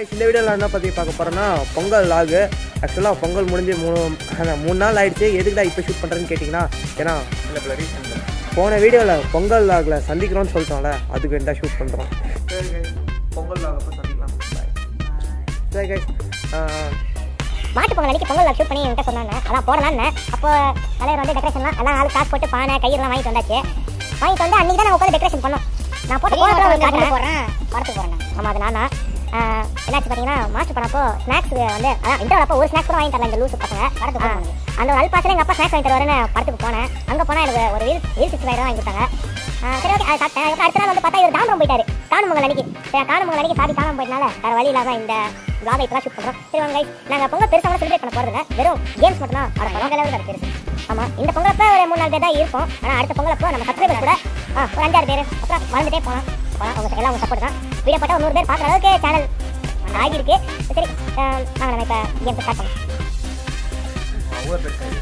guys, இந்த வீடியோவில் என்ன பற்றி பார்க்க போகிறோன்னா பொங்கல் லாகு ஆக்சுவலாக பொங்கல் முடிஞ்சு மூணு அதான் மூணு நாள் ஆயிடுச்சு எதுக்குடா இப்போ ஷூட் பண்ணுறேன்னு கேட்டிங்கன்னா ஏன்னா இல்லை பல ரீசன் இல்லை போன வீடியோவில் பொங்கல் லாகில் சந்திக்கிறோம்னு சொல்லிட்டோம்ல அதுக்கு வேண்டா ஷூட் பண்ணுறோம் சரி guys, பொங்கல் லாக் அப்போ சந்திக்கலாம் சரி கைஸ் மாட்டு பொங்கல் அன்னைக்கு பொங்கல் ஷூட் பண்ணி என்கிட்ட சொன்னாங்க அதான் போடலான்னு அப்போ தலைவர் வந்து டெக்கரேஷன்லாம் எல்லாம் ஆளு காசு போட்டு பானை கயிறுலாம் வாங்கிட்டு வந்தாச்சு வாங்கிட்டு வந்து அன்னைக்கு தான் நான் உட்காந்து டெக்கரேஷன் பண்ணோம் நான் போட்ட போன ஒரு காட்டுறேன் போடுறேன் படத்துக்கு போறேன் ஆமா அது நானா ஆஹ், என்னாச்சு பார்த்தீங்கன்னா மாஸ்டர் பண்ணப்போ ஸ்நாக்ஸ் வந்து அதான் இன்டர்வல் அப்போ ஒரு ஸ்நாக்ஸ் கூட வாங்கி தரல இந்த லூசு பசங்க படத்துக்கு அந்த ஒரு அல்பாசில் எங்கள் அப்பா ஸ்நாக்ஸ் வாங்கி தருவாருன்னு படத்துக்கு போனேன் அங்கே போனால் எனக்கு ஒரு வீல் வீல் சிக்ஸ் ஃபைவ் வாங்கி கொடுத்தாங்க ஆஹ், சரி ஓகே அதை சாப்பிட்டேன் அதுக்கப்புறம் அடுத்த நாள் வந்து பார்த்தா இவர் தாம்பரம் போயிட்டாரு காணும் பொங்கல் அன்னைக்கு சரி காணும் பொங்கல் அன்னைக்கு சாதி காணாம போயிட்டனால வேற வழி இல்லாம இந்த vlog இப்போ தான் ஷூட் பண்ணுறோம் சரி வாங்க guys, நாங்கள் பொங்கல் பெருசாக செலிப்ரேட் பண்ண போகிறதில்ல வெறும் கேம்ஸ் மட்டும் தான் ஆட போகிறோம் அளவுக்கு பெருசு ஆமாம் இந்த பொங்கலப்ப ஒரு மூணு நாலு பேர் தான் இருப்போம் ஆனால் அடுத்த பொங்கலப்போ நம்ம சப்ஸ்கிரைபர் கூட ஆ ஒரு அஞ்சாறு பேர் அப்புறம் வளர்ந்துட்டே போகலாம் போகலாம் உங்க எல்லாம் உங்க சப்போர்ட் தான் வீடியோ போட்டால் ஒரு நூறு பேர் பார்க்குற அளவுக்கு சேனல் ஆகியிருக்கு சரி ஆஹ், வாங்க நம்ம இப்போ கேம் ஸ்டார்ட் பண்ணலாம் அவ்வளோ பெருசாக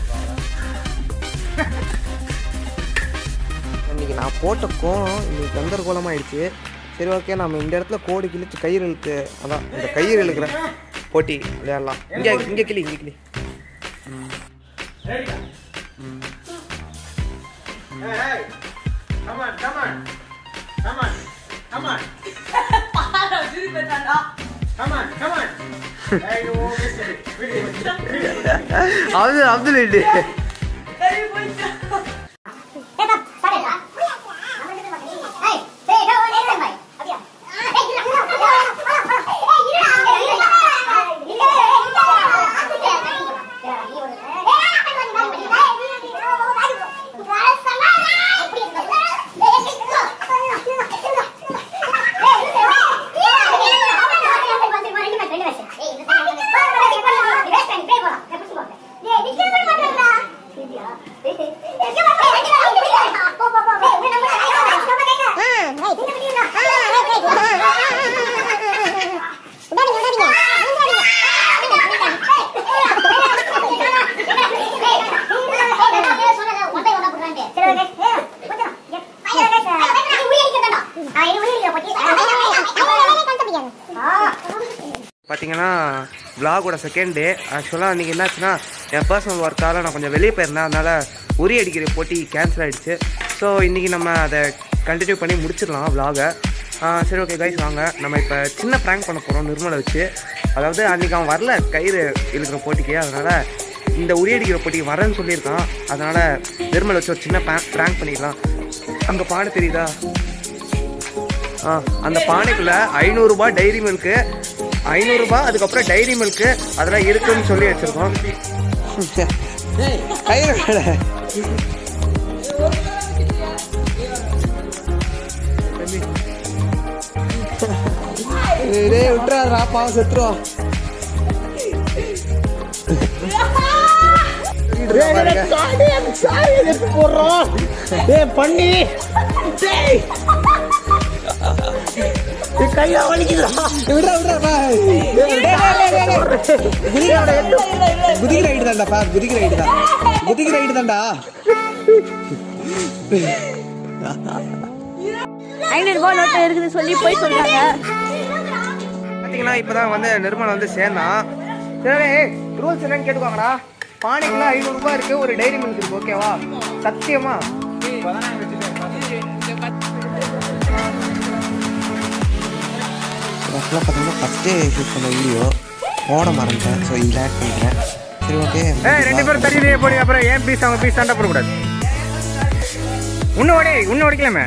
இன்னைக்கு நான் போட்ட கோலம் இன்னைக்கு கந்தர கோலமாயிடுச்சு சரி ஓகே நம்ம இந்த இடத்துல கோடு கிழிச்சு கயிறு இழுத்து அதான் இந்த கயிறு இழுக்கிற போட்டி விளையாடலாம் இங்கே இங்கே கிளி இங்கே கிளி Come on, come on. Come on. Come on. Come on, come on. Hey, you almost did it. Really, really. அது அப்துல் இட்டு பார்த்தீங்கன்னா விலாகோட செகண்ட் டே ஆக்சுவலாக அன்றைக்கி என்னாச்சுன்னா என் பர்சனல் ஒர்க்கால் நான் கொஞ்சம் வெளியே போயிருந்தேன் அதனால் உரி அடிக்கிற போட்டி கேன்சல் ஆகிடுச்சு ஸோ இன்றைக்கி நம்ம அதை கண்டினியூ பண்ணி முடிச்சிடலாம் விலாகை சரி ஓகே கைஸ் வாங்க நம்ம இப்போ சின்ன ப்ராங்க் பண்ண போகிறோம் நிர்மலை வச்சு அதாவது அன்றைக்கி அவன் வரல கயிறு இழுக்கிற போட்டிக்கு அதனால் இந்த உரி அடிக்கிற போட்டிக்கு வரேன்னு சொல்லியிருக்கான் அதனால் நிர்மலை வச்சு ஒரு சின்ன ப்ராங்க் பண்ணிடலாம் அங்கே பாட தெரியுதா ஆ அந்த பானைக்குள்ள ஐநூறுரூபா டைரி மில்க்கு ஐநூறுரூபா அதுக்கப்புறம் டைரி மில்க்கு அதெல்லாம் இருக்குன்னு சொல்லி வச்சிருக்கோம் கயிறு வேலை. டேய் விட்டுறாதா பாவம் செத்துருவோம் பண்ணி டேய் என் கையா வலிக்குதுடா விட்றா விட்றா பா. டேய், டேய், டேய், டேய், டேய். குதிக்கிற ஐடு தான்டாப்பா குதிக்கிற ஐடு தான் குதிக்கிற ஐடு தான்டா ஐநூறு ரூபாய் நோட்டு இருக்குது சொல்லி போய் சொல்றாங்க பார்த்தீங்கன்னா இப்போதான் வந்து நிர்மல் வந்து சேர்ந்தான் சரி ரூல்ஸ் என்னன்னு கேட்டுக்கோங்கடா பானைக்குள்ள ஐநூறுரூபா இருக்கு ஒரு டைரி மில்க் இருக்கு ஓகேவா சத்தியமா ஆக்சுவலாக பார்த்தீங்கன்னா ஃபஸ்ட்டு ஷூட் பண்ண வீடியோ ஓட மறந்துட்டேன் ஸோ இதில் ஆட் பண்ணிக்கிறேன் சரி ஓகே ஏய் ரெண்டு பேரும் தள்ளியே போடி அப்புறம் ஏன் பீஸ் அவங்க பீஸ் சண்டை போடக்கூடாது இன்னும் ஓடி இன்னும் ஓடிக்கலாமே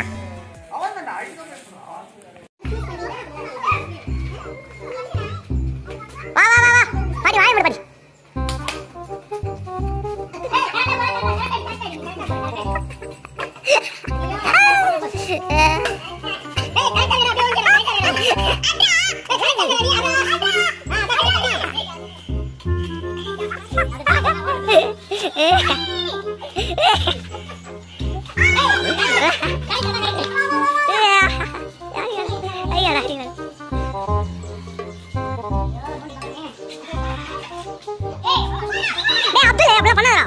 வா வா வா வா பாடி வாய பாடி ஏய் அப்துல் அப்படியே பண்ணாதடா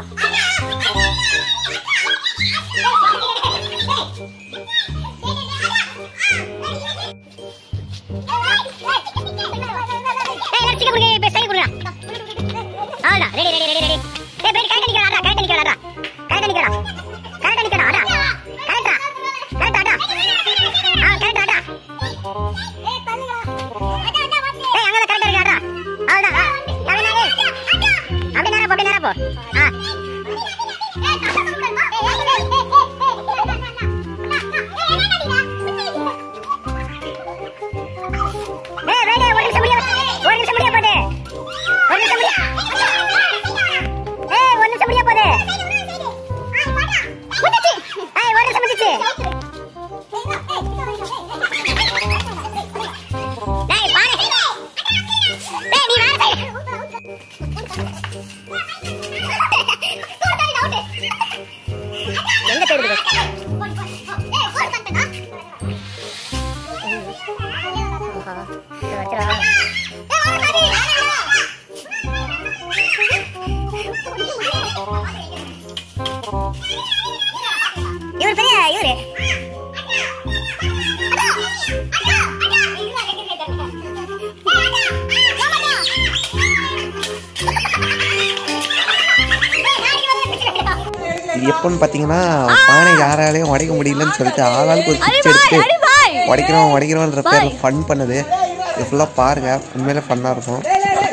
இவர் பெரிய இவரு இது எப்போன்னு பார்த்தீங்கன்னா பானை யாராலையும் உடைக்க முடியலன்னு சொல்லிட்டு ஆளாளுக்கு ஒரு பிச்சை எடுத்து உடைக்கிறோம் உடைக்கிறோன்ற பேர் ஃபன் பண்ணுது இது ஃபுல்லாக பாருங்க உண்மையிலே ஃபன்னாக இருக்கும்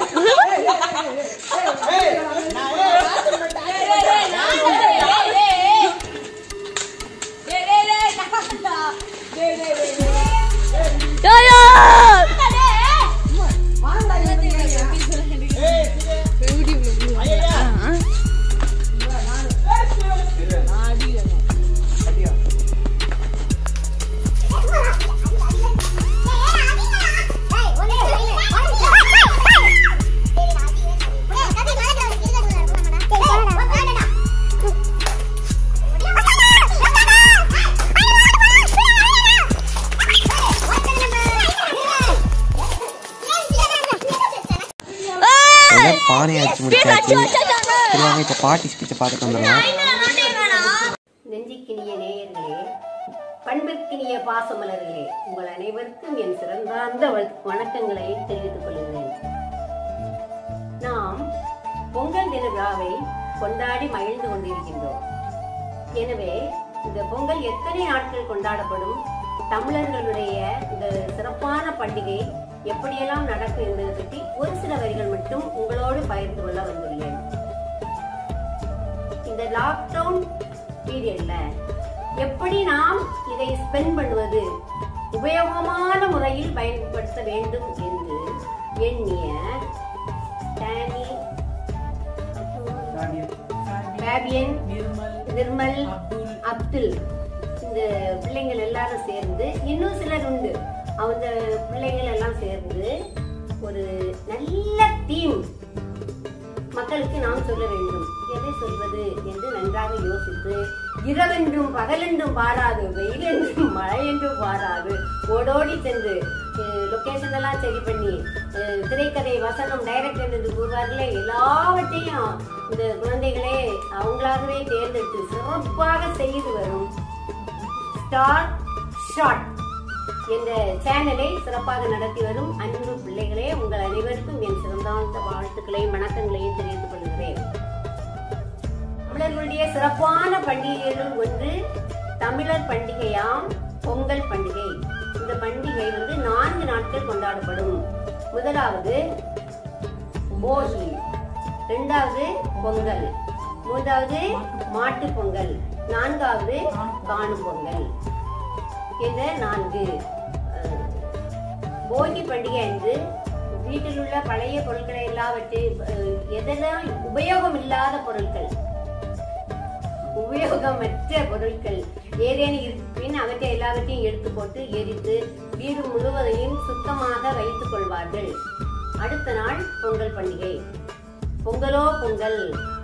உடனே பானையை அடிச்சு முடிச்சாச்சு சரி வாங்க இப்போ பாட்டி ஸ்பீச்சை பார்த்துட்டு வந்துடலாம் நெஞ்சுக்கினிய நேயர்களே பண்பிற்கினிய பாசமலர்களே உங்கள் அனைவருக்கும் என் சிறந்தார்ந்த வ- வணக்கங்களை தெரிவித்துக் கொள்கிறேன் நாம் பொங்கல் தின விழாவை கொண்டாடி மகிழ்ந்து கொண்டிருக்கின்றோம் எனவே இந்த பொங்கல் எத்தனை நாட்கள் கொண்டாடப்படும் தமிழர்களுடைய இந்த சிறப்பான பண்டிகை எப்படியெல்லாம் நடக்கும் என்பதை பற்றி ஒரு சில வரிகள் மட்டும் உங்களோடு பகிர்ந்து கொள்ள வந்துள்ளேன் இந்த லாக்டவுன் பீரியட்ல எப்படி நாம் இதை ஸ்பெண்ட் பண்ணுவது உபயோகமான முறையில் பயன்படுத்த வேண்டும் என்று எண்ணிய டேனி ஃபேபியன் நிர்மல் அப்துல் இந்த பிள்ளைங்கள் எல்லாரும் சேர்ந்து இன்னும் சிலர் உண்டு அவங்க பிள்ளைங்கள் எல்லாம் சேர்ந்து ஒரு நல்ல தீம் மக்களுக்கு நாம் சொல்ல வேண்டும் எதை சொல்வது என்று நன்றாக யோசித்து இரவென்றும் பகலென்றும் பாராது வெயிலென்றும் மழை என்றும் பாராது ஓடோடி சென்று லொகேஷன் எல்லாம் சரி பண்ணி அஹ், திரைக்கதை வசனம் டைரக்டர் என்று கூறுவார்களே எல்லாவற்றையும் இந்த குழந்தைகளே அவங்களாகவே தேர்ந்தெடுத்து சிறப்பாக செய்து வரும் ஸ்டார் ஷாட் என்ற சேனலை சிறப்பாக நடத்தி வரும் அன்பு பிள்ளைகளே உங்கள் அனைவருக்கும் என் சிறந்தாழ்ந்த வாழ்த்துக்களையும் வணக்கங்களையும் தெரிவித்துக் கொள்கிறேன் தமிழர்களுடைய சிறப்பான பண்டிகைகளுள் ஒன்று தமிழர் பண்டிகையாம் பொங்கல் பண்டிகை இந்த பண்டிகை வந்து நான்கு நாட்கள் கொண்டாடப்படும் முதலாவது போகி இரண்டாவது பொங்கல் மூன்றாவது மாட்டுப் பொங்கல் நான்காவது காணும் பொங்கல் என்ற நான்கு அஹ், போகி பண்டிகை அன்று வீட்டில் உள்ள பழைய பொருட்களை எல்லாவற்றையும் அஹ், எதெல்லாம் உபயோகம் இல்லாத பொருட்கள் உபயோகமற்ற பொருட்கள் ஏதேனும் இருப்பின் அவற்றை எல்லாவற்றையும் எடுத்து போட்டு எரித்து வீடு முழுவதையும் சுத்தமாக வைத்துக் கொள்வார்கள் அடுத்த நாள் பொங்கல் பண்டிகை பொங்கலோ பொங்கல்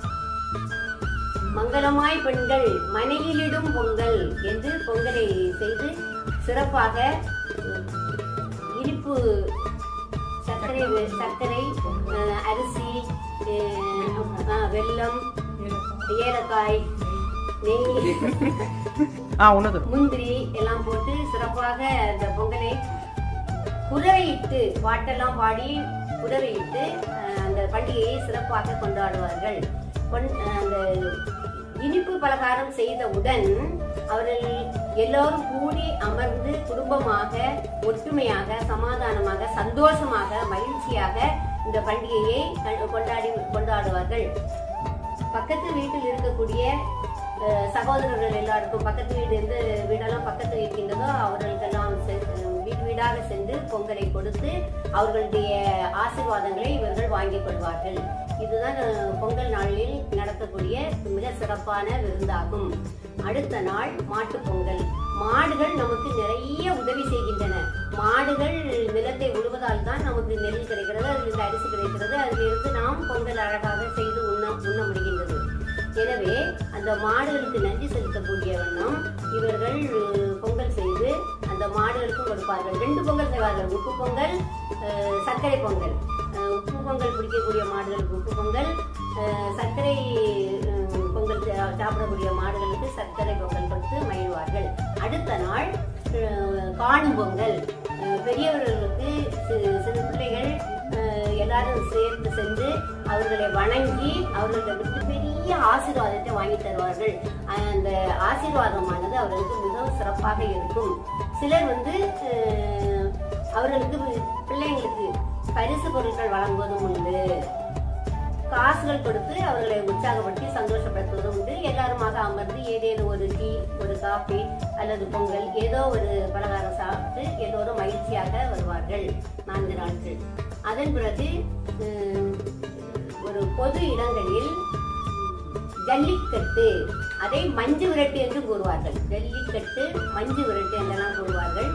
மங்களமாய் பெண்கள் மனையிலிடும் பொங்கல் என்று பொங்கலை செய்து சிறப்பாக உம், இனிப்பு சர்க்கரை வெ- சர்க்கரை அஹ், அரிசி அஹ், அஹ், வெல்லம் ஏலக்காய் நெய் ஆ உன்னது முந்திரி எல்லாம் போட்டு சிறப்பாக அந்த பொங்கலை குதிரையிட்டு பாட்டெல்லாம் பாடி குதிரையிட்டு அஹ், அந்த பண்டிகையை சிறப்பாக கொண்டாடுவார்கள் கொண்- அஹ், அந்த இனிப்பு பலகாரம் செய்தவுடன் அவர்கள் எல்லோரும் கூடி அமர்ந்து குடும்பமாக ஒற்றுமையாக சமாதானமாக சந்தோஷமாக மகிழ்ச்சியாக இந்த பண்டிகையை கண்- கொண்டாடி கொண்டாடுவார்கள் பக்கத்து வீட்டில் இருக்கக்கூடிய அஹ், சகோதரர்கள் எல்லாருக்கும் பக்கத்து வீடு எந்த வீடெல்லாம் பக்கத்து இருக்கின்றதோ அவர்களுக்கெல்லாம் செ- வீடு வீடாக சென்று பொங்கலை கொடுத்து அவர்களுடைய ஆசீர்வாதங்களை இவர்கள் வாங்கிக் கொள்வார்கள் இதுதான் அஹ், பொங்கல் நாளில் நடக்கக்கூடிய மிக சிறப்பான விருந்தாகும் அடுத்த நாள் மாட்டுப் பொங்கல் மாடுகள் நமக்கு நிறைய உதவி செய்கின்றன மாடுகள் நிலத்தை உழுவதால் தான் நமக்கு நெல் கிடைக்கிறது அதிலிருந்து அரிசி கிடைக்கிறது அதிலிருந்து நாம் பொங்கல் அழகாக செய்து உண்ண உண்ண முடிகின்றது எனவே அந்த மாடுகளுக்கு நன்றி செலுத்தக்கூடிய வண்ணம் இவர்கள் அஹ், பொங்கல் செய்து அந்த மாடுகளுக்கும் கொடுப்பார்கள் ரெண்டு பொங்கல் செய்வார்கள் உப்பு பொங்கல் அஹ், சர்க்கரை பொங்கல் அஹ், உப்பு பொங்கல் பிடிக்கக்கூடிய மாடுகளுக்கு உப்பு பொங்கல் அஹ், சர்க்கரை அஹ், பொங்கல் சா- சாப்பிடக்கூடிய மாடுகளுக்கு சர்க்கரை பொங்கல் கொடுத்து மகிழ்வார்கள் அஹ், காணும் பொங்கல் அஹ், பெரியவர்களுக்கு சி- சிறு பிள்ளைகள் அஹ், எல்லாரும் சேர்ந்து சென்று அவர்களை வணங்கி அவர்களிடமிருந்து பெரிய ஆசீர்வாதத்தை வாங்கி தருவார்கள் அந்த ஆசீர்வாதமானது அவர்களுக்கு மிகவும் சிறப்பாக இருக்கும் சிலர் வந்து அஹ், அவர்களுக்கு பிள்ளைங்களுக்கு பரிசு பொருட்கள் வழங்குவதும் உண்டு காசுகள் கொடுத்து அவர்களை உற்சாகப்படுத்தி சந்தோஷப்படுத்துவதும் உண்டு எல்லாருமாக அமர்ந்து ஏதேனும் ஒரு டீ ஒரு காஃபி அல்லது பொங்கல் ஏதோ ஒரு பலகாரம் சாப்பிட்டு எல்லோரும் மகிழ்ச்சியாக வருவார்கள் நான்கு நாட்கள் அதன் பிறகு உம், ஒரு பொது இடங்களில் ஜல்லிக்கட்டு அதை மஞ்சு விரட்டு என்று கூறுவார்கள் ஜல்லிக்கட்டு மஞ்சு விரட்டு என்றெல்லாம் கூறுவார்கள்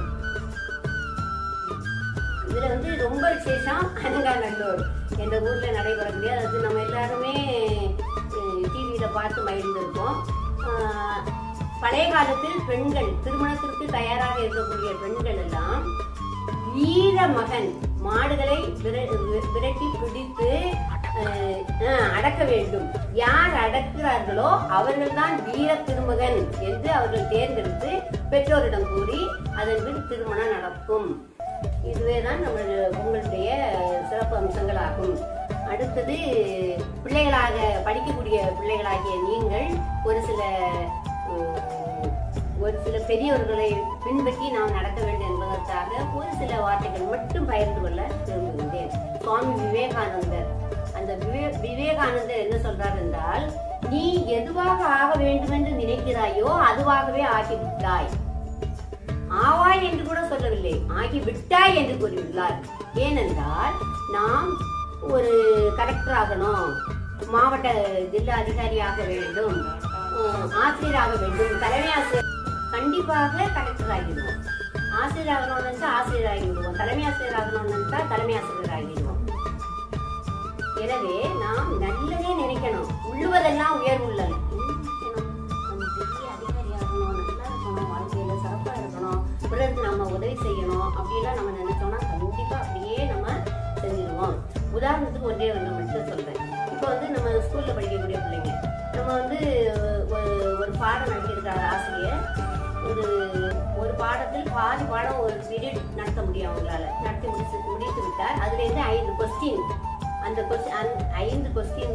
இதுல வந்து ரொம்ப விசேஷம் அனங்காநல்லூர் என்ற ஊர்ல நடைபெறக்கூடிய அது நம்ம எல்லாருமே டிவியில பார்த்து மகிழ்ந்திருக்கோம் ஆஹ், பழைய காலத்தில் பெண்கள் திருமணத்திற்கு தயாராக இருக்கக்கூடிய பெண்கள் எல்லாம் வீர மகன் மாடுகளை விர- வி- விரட்டி பிடித்து அஹ், அஹ், அடக்க வேண்டும் யார் அடக்கிறார்களோ அவர்கள்தான் வீர திருமகன் என்று அவர்கள் தேர்ந்தெடுத்து பெற்றோரிடம் கூறி அதன் பின் திருமணம் நடக்கும் இதுவே தான் நம்மளுடைய உங்களுடைய சிறப்பு அம்சங்களாகும் அடுத்தது பிள்ளைகளாக படிக்கக்கூடிய பிள்ளைகளாகிய நீங்கள் ஒரு சில உம், ஒரு சில பெரியவர்களை பின்பற்றி நாம் நடக்க வேண்டும் என்பதற்காக ஒரு சில வார்த்தைகள் மட்டும் பகிர்ந்து கொள்ள விரும்புகின்றேன் சுவாமி விவேகானந்தர் அந்த விவே- விவேகானந்தர் என்ன சொல்றார் என்றால் நீ எதுவாக ஆக வேண்டும் என்று நினைக்கிறாயோ அதுவாகவே ஆகிவிட்டாய் ஆவாய் என்று கூட சொல்லவில்லை ஆகி விட்டாய் என்று கூறியுள்ளார் ஏனென்றால் நாம் ஒரு கலெக்டர் ஆகணும் மாவட்ட ஜில்லா அதிகாரி ஆக வேண்டும் உம், ஆசிரியர் ஆக வேண்டும் தலைமை ஆசிரியர் கண்டிப்பாக கலெக்டர் ஆகிடுவோம் ஆசிரியர் ஆகணும்னு நினைச்சா ஆசிரியர் ஆகிவிடுவோம் தலைமை ஆசிரியர் ஆகணும்னு நினைச்சா தலைமை ஆசிரியர் ஆகிடுவோம் எனவே நாம் நல்லதே நினைக்கணும் உள்ளுவதெல்லாம் உயர்வுள்ளது நம்ம பெரிய அதிகாரி ஆகணும் நல்லா இருக்கணும் வாழ்க்கையில சிறப்பா இருக்கணும் பிறருக்கு நம்ம உதவி செய்யணும் அப்படிலாம் நம்ம நினைச்சோம்னா கண்டிப்பா அப்படியே நம்ம செஞ்சிருவோம் உதாரணத்துக்கு ஒன்றே ஒன்று மட்டும் சொல்றேன் இப்போ வந்து நம்ம ஸ்கூல்ல படிக்கக்கூடிய பிள்ளைங்க நம்ம வந்து ஒரு ஒரு பாடம் நடத்தியிருக்காரு ஆசிரியர் ஒரு ஒரு பாடத்தில் பாதி பாடம் ஒரு பீரியட் நடத்த முடியும் அவங்களால நடத்தி முடிச்சு முடித்து விட்டார் அதுல இருந்து ஐந்து கொஸ்டின் அந்த கொஸ்டின் ஐந்து கொஸ்டின்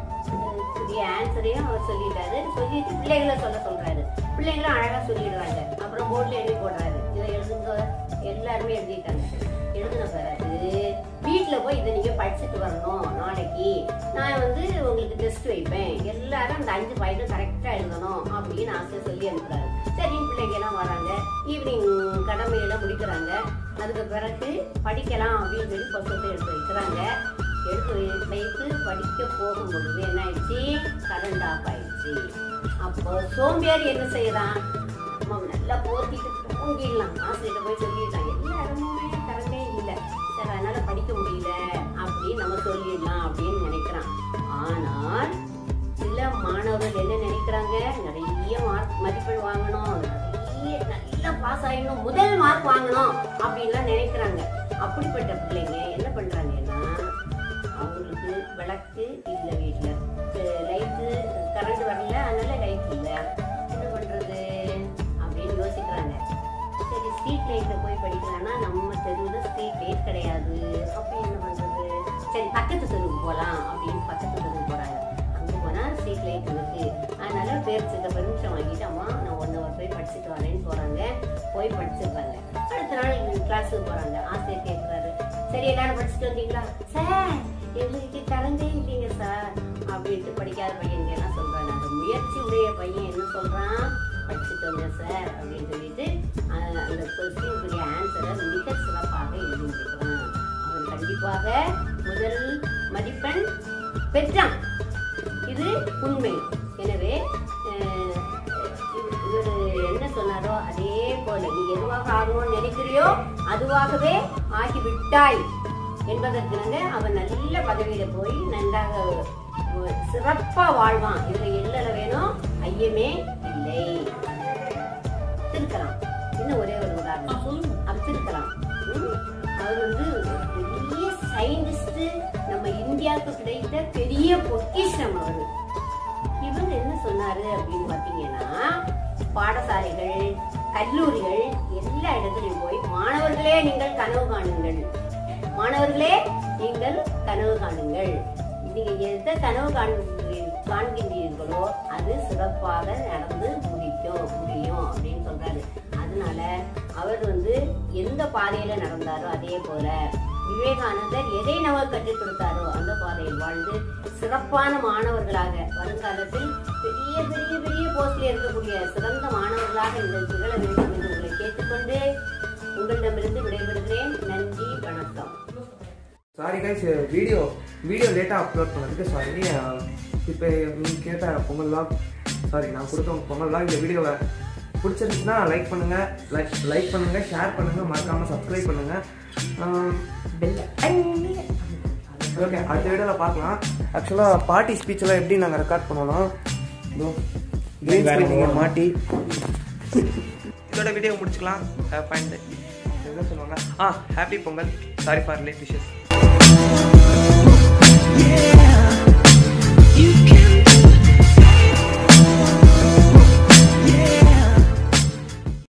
உரிய ஆன்சரையும் அவர் சொல்லிட்டாரு சொல்லிட்டு பிள்ளைகளை சொல்ல சொல்றாரு பிள்ளைங்களும் அழகா சொல்லிடுறாங்க அப்புறம் போர்ட்ல எழுதி போடுறாரு இதை எழுதுங்க எல்லாருமே எழுதிட்டாங்க எழுதின பிறகு வீட்டுல போய் இதை நீங்க படிச்சுட்டு வரணும் நாளைக்கு நான் வந்து உங்களுக்கு டெஸ்ட் வைப்பேன் எல்லாரும் அந்த அஞ்சு பாயிண்ட்டும் கரெக்டா எழுதணும் அப்படின்னு ஆசையா சொல்லி அனுப்புறாரு சரின்னு பிள்ளைங்க எல்லாம் வராங்க ஈவினிங் கடமையெல்லாம் முடிக்கிறாங்க அதுக்கு பிறகு படிக்கலாம் அப்படின்னு சொல்லி புத்தகத்தை எடுத்து வைக்கிறாங்க எடுத்து வை- வைத்து படிக்க போகும் பொழுது என்ன ஆயிடுச்சு கரண்ட் ஆஃப் ஆயிடுச்சு அப்போ சோம்பேறி என்ன செய்யறான் நம்ம நல்லா போத்திட்டு தூங்கிடலாம் ஆசிரியர் போய் சொல்லிடலாம் எல்லாருமே கரண்டே இல்லை சரி அதனால படிக்க முடியல அப்படின்னு நம்ம சொல்லிடலாம் அப்படின்னு நினைக்கிறான் ஆனால் சில மாணவர்கள் என்ன நினைக்கிறாங்க நிறைய மார்க் மதிப்பெண் வாங்கணும் நிறைய நல்லா பாஸ் ஆயிடணும் முதல் மார்க் வாங்கணும் அப்படின்லாம் நினைக்கிறாங்க அப்படிப்பட்ட பிள்ளைங்க என்ன பண்றாங்கன்னா அவங்களுக்கு விளக்கு இல்லை வீட்டில் லைட்டு கரண்ட் வரல அதனால லைட் இல்லை என்ன பண்றது அப்படின்னு யோசிக்கிறாங்க சரி ஸ்ட்ரீட் லைட்ல போய் படிக்கலாம்னா நம்ம தெருவில் ஸ்ட்ரீட் லைட் கிடையாது அப்போ என்ன பண்றது சரி பக்கத்து தெருவுக்கு போகலாம் அப்படின்னு பக்கத்து தெருவுக்கு போறாங்க அங்கே போனா ஸ்ட்ரீட் லைட் இருக்கு அதனால பேர் சித்த பெர்மிஷன் வாங்கிட்டு அம்மா நான் ஒன் ஹவர் போய் படிச்சுட்டு வரேன்னு போறாங்க போய் படிச்சிருக்காங்க அடுத்த நாள் கிளாஸுக்கு போறாங்க ஆசிரியர் கேட்குறாரு சரி எல்லாரும் படிச்சுட்டு வந்தீங்களா சார் எங்களுக்கு கரண்டே இல்லைங்க சார் அப்படின்ட்டு படிக்காத பையன் எல்லாம் சொல்றாங்க அந்த முயற்சி உடைய பையன் என்ன சொல்றான் படிச்சுட்டு வந்தேன் சார் அப்படின்னு சொல்லிட்டு அஹ், அந்த கொஸ்டினுக்குரிய ஆன்சரை மிக சிறப்பாக எழுதியிருக்கிறான் அவன் கண்டிப்பாக முதல் மதிப்பெண் பெற்றான் இது உண்மை எனவே அஹ், இவ- இவரு என்ன சொன்னாரோ அதே போல நீ எதுவாக ஆகணும்னு நினைக்கிறியோ அதுவாகவே ஆகிவிட்டாய் என்பதற்கிணங்க அவன் நல்ல பதவியில போய் நன்றாக அஹ், சிறப்பா வாழ்வான் இதுல எல்லல வேணும் ஐயமே இல்லை திருக்கலாம் இன்னும் ஒரே ஒரு உதாரணம் அவர் திருக்கலாம் ம், அவர் வந்து ஒரு பெரிய சயின்டிஸ்ட் நம்ம இந்தியாவுக்கு கிடைத்த பெரிய பொக்கிஷம் அவரு இவர் என்ன சொன்னாரு அப்படின்னு பாத்தீங்கன்னா பாடசாலைகள் கல்லூரிகள் நீங்கள் கனவு காணுங்கள் மாணவர்களே நீங்கள் கனவு காணுங்கள் நீங்க எந்த கனவு காண்கிறீ- காண்கின்றீர்களோ அது சிறப்பாக நடந்து முடிக்கும் முடியும் அப்படின்னு சொல்றாரு அதனால அவர் வந்து எந்த பாதையில நடந்தாரோ அதே போல விவேகானந்தர் எதை நமக்கு கற்றுக் கொடுத்தாரோ அந்த பாதையில் வாழ்ந்து சிறப்பான மாணவர்களாக வருங்காலத்தில் பெரிய பெரிய பெரிய போஸ்டில் இருக்கக்கூடிய சிறந்த மாணவர்களாக நீங்கள் திகழ வேண்டும் என்று உங்களை கேட்டுக்கொண்டு உங்களிடமிருந்து விடைபெறுகிறேன் நன்றி வணக்கம் சாரி கைஸ் வீடியோ வீடியோ லேட்டாக அப்லோட் பண்ணதுக்கு சாரி இப்போ நீங்கள் கேட்ட பொங்கல் லாக் சாரி நான் கொடுத்த உங்க பொங்கல் லாக் இந்த வீடியோவை பிடிச்சிருந்துச்சுன்னா லைக் பண்ணுங்கள் லைக் லைக் பண்ணுங்கள் ஷேர் பண்ணுங்கள் மறக்காமல் சப்ஸ்கிரைப் பண்ணுங்கள் ஓகே அடுத்த வீடியோவில் பார்க்கலாம் ஆக்சுவலாக பார்ட்டி ஸ்பீச்செல்லாம் எப்படி நாங்கள் ரெக்கார்ட் பண்ணோம்னா க்ரீன் ஸ்க்ரீன் நீங்கள் மாட்டி இதோட வீடியோ முடிச்சுக்கலாம் பாயிண்ட் என்ன சொல்லுவாங்க ஆ happy Pongal sorry for late wishes